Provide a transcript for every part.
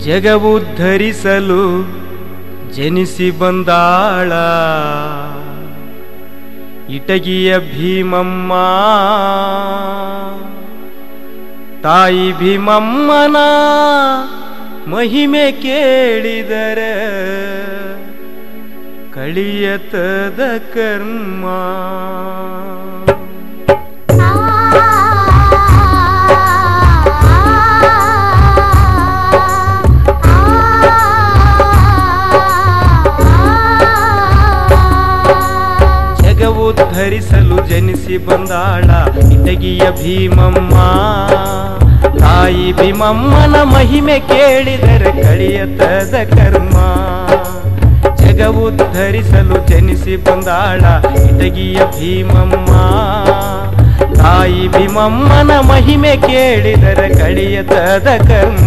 ಜಗವು ಧರಿಸಲು ಜನಿಸಿ ಬಂದಾಳ ಇಟಗಿಯ ಭೀಮಮ್ಮ ತಾಯಿ ಭೀಮಮ್ಮನ ಮಹಿಮೆ ಕೇಳಿದರೆ ಕಳಿಯತದ ಕರ್ಮ ಜಗವು ಧರಿಸಲು ಜನಿಸಿ ಬಂದಾಳ ಇಟಗಿಯ ಭೀಮಮ್ಮ ತಾಯಿ ಭೀಮಮ್ಮನ ಮಹಿಮೆ ಕೇಳಿದರೆ ಕಳಿಯತದ ಕರ್ಮ ಜಗವು ಧರಿಸಲು ಜನಿಸಿ ಬಂದಾಳ ಇಟಗಿಯ ಭೀಮಮ್ಮ ತಾಯಿ ಭೀಮಮ್ಮನ ಮಹಿಮೆ ಕೇಳಿದರೆ ಕಳಿಯತದ ಕರ್ಮ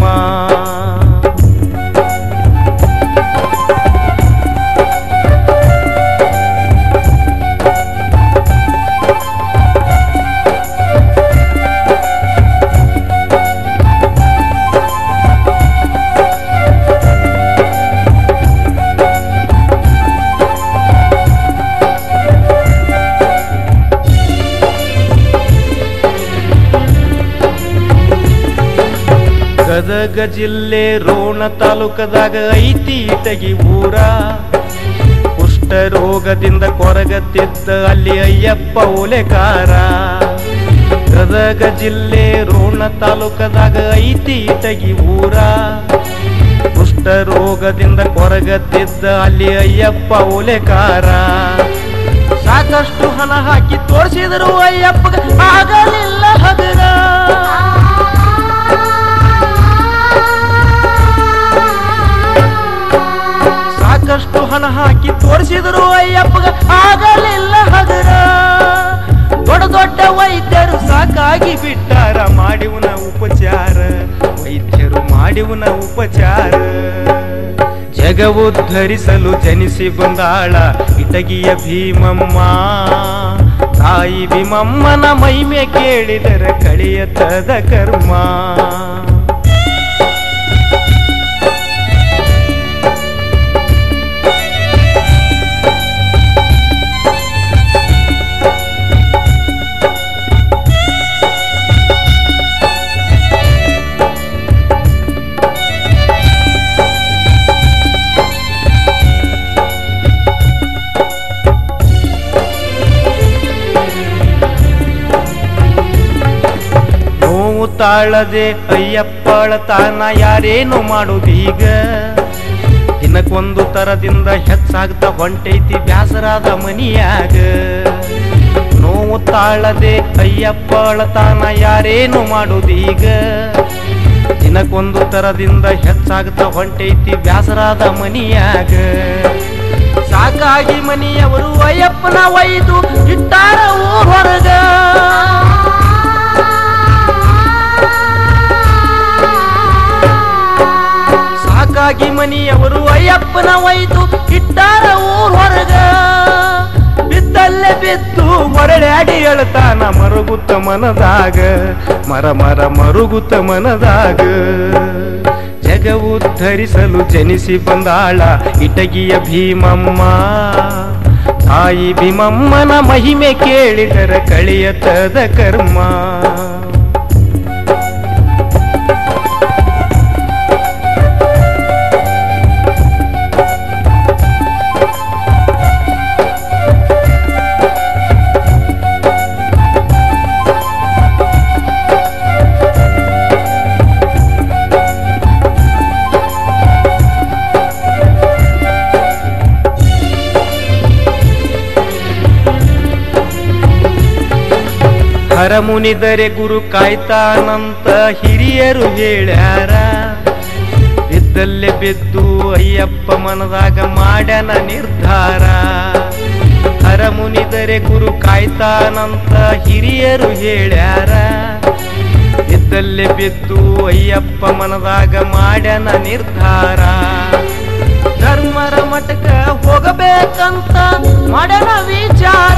ಗದಗ ಜಿಲ್ಲೆ ರೋಣ ತಾಲೂಕದಾಗ ಐತಿ ಇಟಗಿ ಊರ ಕುಷ್ಠ ರೋಗದಿಂದ ಕೊರಗತ್ತಿದ್ದ ಅಲ್ಲಿ ಅಯ್ಯಪ್ಪ ಓಲೆಕಾರ ಗದಗ ಜಿಲ್ಲೆ ರೋಣ ತಾಲೂಕದಾಗ ಐತಿ ಇಟಗಿ ಊರ ಕುಷ್ಠ ರೋಗದಿಂದ ಕೊರಗತ್ತಿದ್ದ ಅಲ್ಲಿ ಅಯ್ಯಪ್ಪ ಓಲೆಕಾರ ಸಾಕಷ್ಟು ಹಣ ಹಾಕಿ ತೋರಿಸಿದರು ಅಯ್ಯಪ್ಪಗ ಆಗಲಿಲ್ಲ ಹಗರ ಸಾಕಷ್ಟು ಹಣ ಹಾಕಿ ತೋರಿಸಿದರು ಅಯ್ಯಪ್ಪಗ ಆಗಲಿಲ್ಲ ಹಗರ ದೊಡ್ಡ ದೊಡ್ಡ ವೈದ್ಯರು ಸಾಕಾಗಿ ಬಿಟ್ಟಾರ ಮಾಡಿವನ ಉಪಚಾರ ವೈದ್ಯರು ಮಾಡಿವನ ಉಪಚಾರ ಜಗವು ಧರಿಸಲು ಜನಿಸಿ ಬಂದಾಳ ಇಟಗಿಯ ಭೀಮಮ್ಮ ತಾಯಿ ಭೀಮಮ್ಮನ ಮಹಿಮೆ ಕೇಳಿದರೆ ಕಳಿಯತದ ಕರ್ಮ ನೋವು ತಾಳದೆ ಅಯ್ಯಪ್ಪಳ ತಾನ ಯಾರೇನು ಮಾಡುದೀಗ ದಿನಕ್ಕೊಂದು ತರದಿಂದ ಹೆಚ್ಚಾಗ್ತಾ ಹೊಂಟೈತಿ ಬ್ಯಾಸರಾದ ಮನಿಯಾಗ ನೋವು ತಾಳದೆ ಅಯ್ಯಪ್ಪಳ ತಾನ ಯಾರೇನು ಮಾಡುದೀಗ ದಿನಕ್ಕೊಂದು ತರದಿಂದ ಹೆಚ್ಚಾಗ್ತಾ ಹೊಂಟೈತಿ ಬ್ಯಾಸರಾದ ಮನಿಯಾಗ ಸಾಕಾಗಿ ಮನಿಯವರು ಅಯ್ಯಪ್ಪನ ಒಯ್ದು ಇಟ್ಟಾರ ಊರ್ ಹೊರಗ ಸಾಕಾಗಿ ಮನಿಯವರು ಅಯ್ಯಪ್ಪನ ಒಯ್ದು ಇಟ್ಟಾರ ಊರ್ ಹೊರಗ ಬಿದ್ದಲ್ಲೇ ಬಿದ್ದು ಮರಳ್ಯಾಡಿ ಹೇಳ್ತಾನ ಮರುಗುತ್ತ ಮನದಾಗ ಮರ ಮರ ಮರುಗುತ್ತ ಮನದಾಗ ಜಗವು ಧರಿಸಲು ಜನಿಸಿ ಬಂದಾಳ ಇಟಗಿಯ ಭೀಮಮ್ಮ ತಾಯಿ ಭೀಮಮ್ಮನ ಮಹಿಮೆ ಕೇಳಿದರೆ ಕಳಿಯತದ ಕರ್ಮ ಹರಮುನಿದರೆ ಗುರು ಕಾಯ್ತಾನಂತ ಹಿರಿಯರು ಹೇಳ್ಯಾರ ಬಿದ್ದಲ್ಲೇ ಬಿದ್ದು ಅಯ್ಯಪ್ಪ ಮನದಾಗ ಮಾಡ್ಯಾನ ನಿರ್ಧಾರ ಹರಮುನಿದರೆ ಗುರು ಕಾಯ್ತಾನಂತ ಹಿರಿಯರು ಹೇಳ್ಯಾರ ಬಿದ್ದಲ್ಲೇ ಬಿದ್ದು ಅಯ್ಯಪ್ಪ ಮನದಾಗ ಮಾಡ್ಯಾನ ನಿರ್ಧಾರ ಧರ್ಮರ ಮಠಕ ಹೋಗಬೇಕಂತ ಮಾಡ್ಯಾನ ವಿಚಾರ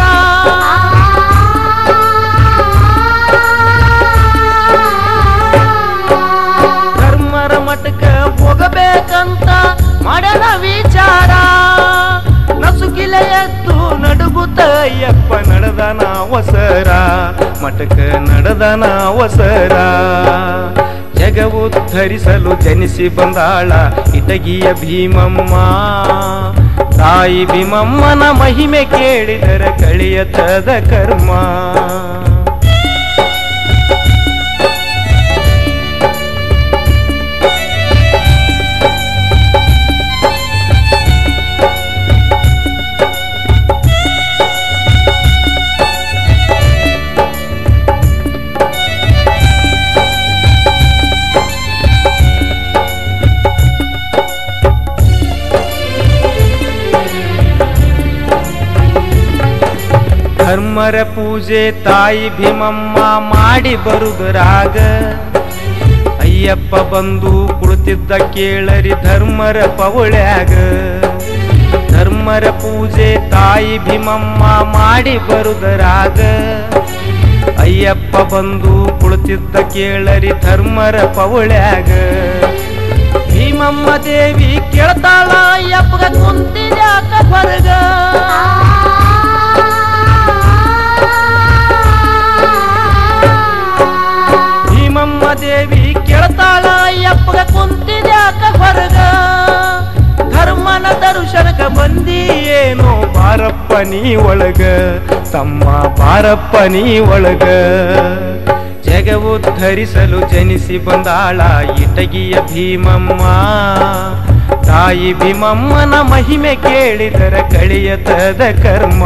ಧರ್ಮರ ಮಠಕ ಹೋಗಬೇಕಂತ ನಗುತ್ತ ಅಯ್ಯಪ್ಪ ನಡೆದನ ಅವಸರ ಮಠಕ ನಡೆದನ ಅವಸರ ಜಗವು ಧರಿಸಲು ಜನಿಸಿ ಬಂದಾಳ ಇಟಗಿಯ ಭೀಮಮ್ಮ ತಾಯಿ ಭೀಮಮ್ಮನ ಮಹಿಮೆ ಕೇಳಿದರ ಕಳಿಯತದ ಕರ್ಮ ಧರ್ಮರ ಪೂಜೆ ತಾಯಿ ಭೀಮಮ್ಮ ಮಾಡಿ ಬರುದರಾಗ ಅಯ್ಯಪ್ಪ ಬಂದು ಕುಳಿತಿದ್ದ ಕೇಳರಿ ಧರ್ಮರ ಪವಳ್ಯಾಗ ಧರ್ಮರ ಪೂಜೆ ತಾಯಿ ಭೀಮಮ್ಮ ಮಾಡಿ ಬರುದರಾಗ ಅಯ್ಯಪ್ಪ ಬಂದು ಕುಳಿತಿದ್ದ ಕೇಳರಿ ಧರ್ಮರ ಪವಳ್ಯಾಗ ಭೀಮಮ್ಮ ದೇವಿ ಕೇಳ್ತಾಳ ಅಯ್ಯಪ್ಪಗ ಕುಂತಿದ್ಯಾಕ ಹೊರಗ ಭೀಮಮ್ಮ ದೇವಿ ಕೇಳ್ತಾಳ ಅಯ್ಯಪ್ಪಗ ಕುಂತಿದ್ಯಾಕ ಹೊರಗ ಧರ್ಮನ ದರ್ಶನಕ ಬಂದಿ ಏನೋ ಬಾರಪ್ಪ ನೀ ಒಳಗ ತಮ್ಮ ಬಾರಪ್ಪ ನೀ ಒಳಗ ಜಗವು ಧರಿಸಲು ಜನಿಸಿ ಬಂದಾಳ ಇಟಗಿಯ ಭೀಮಮ್ಮ ತಾಯಿ ಭೀಮಮ್ಮನ ಮಹಿಮೆ ಕೇಳಿದರ ಕಳಿಯತದ ಕರ್ಮ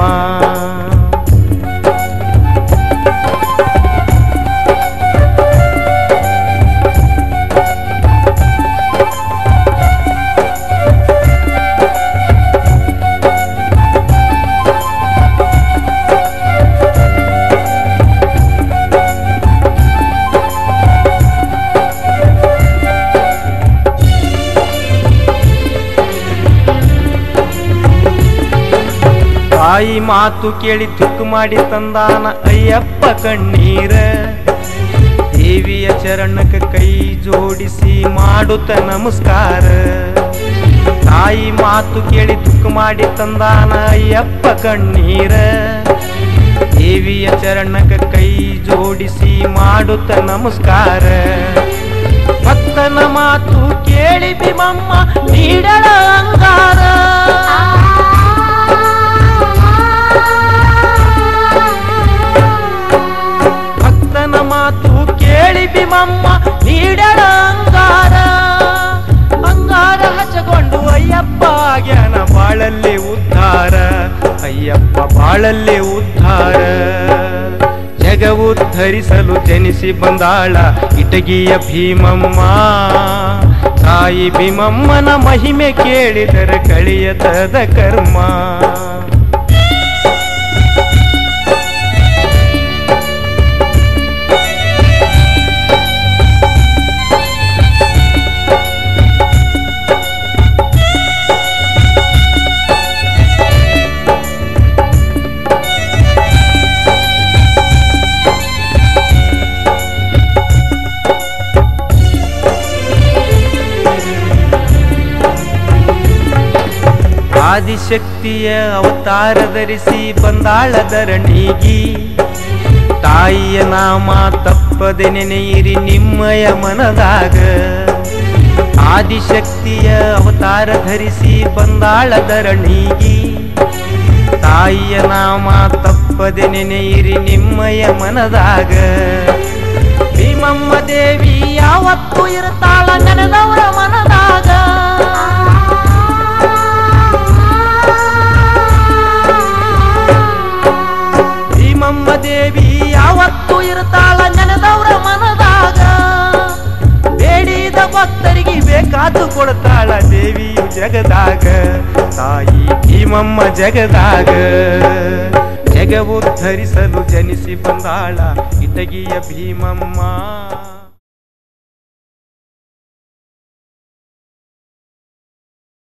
ತಾಯಿ ಮಾತು ಕೇಳಿ ತುಕ್ಕು ಮಾಡಿ ತಂದಾನ ಅಯ್ಯಪ್ಪ ಕಣ್ಣೀರ ದೇವಿಯ ಚರಣಕ್ಕೆ ಕೈ ಜೋಡಿಸಿ ಮಾಡುತ್ತ ನಮಸ್ಕಾರ ತಾಯಿ ಮಾತು ಕೇಳಿ ತುಕ್ಕು ಮಾಡಿ ತಂದಾನ ಅಯ್ಯಪ್ಪ ಕಣ್ಣೀರ ದೇವಿಯ ಚರಣಕ್ಕೆ ಕೈ ಜೋಡಿಸಿ ಮಾಡುತ್ತ ನಮಸ್ಕಾರ ಭಕ್ತನ ಮಾತು ಕೇಳಿ ಭೀಮಮ್ಮ ನೀಡಳ ಅಂಗಾರ ಭಕ್ತನ ಮಾತು ಕೇಳಿ ಭೀಮಮ್ಮ ನೀಡಳ ಅಂಗಾರ ಅಂಗಾರ ಹಚ್ಚಕೊಂಡು ಅಯ್ಯಪ್ಪ ಜ್ಞಾನ ಬಾಳಲ್ಲಿ ಉದ್ಧಾರ ಅಯ್ಯಪ್ಪ ಬಾಳಲ್ಲಿ ಉದ್ಧಾರ ಜಗವು ಧರಿಸಲು ಜನಿಸಿ ಬಂದಾಳ ಇಟಗಿಯ ಭೀಮಮ್ಮ ತಾಯಿ ಭೀಮಮ್ಮನ ಮಹಿಮೆ ಕೇಳಿದರ ಕಳಿಯತದ ಕರ್ಮ ಆದಿಶಕ್ತಿಯ ಅವತಾರ ಧರಿಸಿ ಬಂದಾಳ ಧರಣಿಗಿ ತಾಯಿಯ ನಾಮ ತಪ್ಪದೆ ನೆನೆಯಿರಿ ನಿಮ್ಮಯ ಮನದಾಗ ಆದಿಶಕ್ತಿಯ ಅವತಾರ ಧರಿಸಿ ಬಂದಾಳ ಧರಣಿಗಿ ತಾಯಿಯ ನಾಮ ತಪ್ಪದೆ ನೆನೆಯಿರಿ ನಿಮ್ಮಯ ಮನದಾಗ ಭೀಮಮ್ಮ ದೇವಿ ಯಾವತ್ತೂ ಇರ್ತಾಳ ನೆನೆದವರ ಮನದಾಗ ಭೀಮಮ್ಮ ದೇವಿ ಯಾವತ್ತೂ ಇರ್ತಾಳ ನೆನೆದವರ ಮನದಾಗ ಬೇಡಿದ ಭಕ್ತರಿಗೆ ಬೇಕಾದು ಕೊಡ್ತಾಳ ದೇವಿಯು ಜಗದಾಗ ತಾಯಿ ಭೀಮಮ್ಮ ಜಗದಾಗ ಜಗವು ಧರಿಸಲು ಜನಿಸಿ ಬಂದಾಳ ಇಟಗಿಯ ಭೀಮಮ್ಮ